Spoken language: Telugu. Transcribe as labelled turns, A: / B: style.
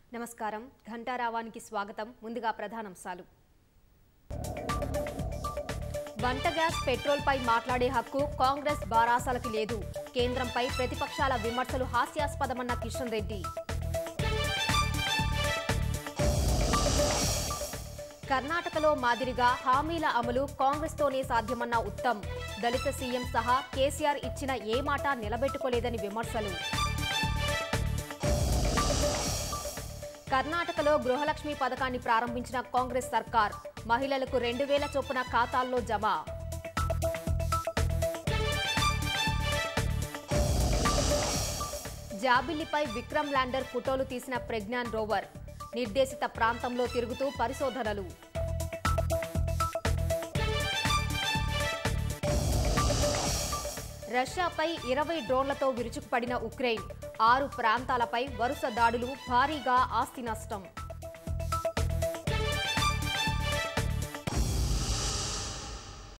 A: నమస్కారం ఘంటారావానికి స్వాగతం ముందుగా ప్రధానాంశాలు వంట గ్యాస్ పెట్రోల్పై మాట్లాడే హక్కు కాంగ్రెస్ బారాసలకి లేదు కేంద్రంపై ప్రతిపక్షాల విమర్శలు హాస్యాస్పదమన్న కిషన్ రెడ్డి కర్ణాటకలో మాదిరిగా హామీల అమలు కాంగ్రెస్తోనే సాధ్యమన్న ఉత్తమ్ దళిత సీఎం సహా కేసీఆర్ ఇచ్చిన ఏ మాట నిలబెట్టుకోలేదని విమర్శలు కర్ణాటకలో గృహలక్ష్మి పథకాన్ని ప్రారంభించిన కాంగ్రెస్ సర్కార్ మహిళలకు రెండు వేల చొప్పున ఖాతాల్లో జమ జాబిల్లిపై విక్రమ్ ల్యాండర్ ఫోటోలు తీసిన ప్రజ్ఞాన్ రోవర్ నిర్దేశిత ప్రాంతంలో తిరుగుతూ పరిశోధనలు రష్యాపై ఇరవై డ్రోన్లతో విరుచుకుపడిన ఉక్రెయిన్ ఆరు ప్రాంతాలపై వరుస దాడులు భారీగా ఆస్తి నష్టం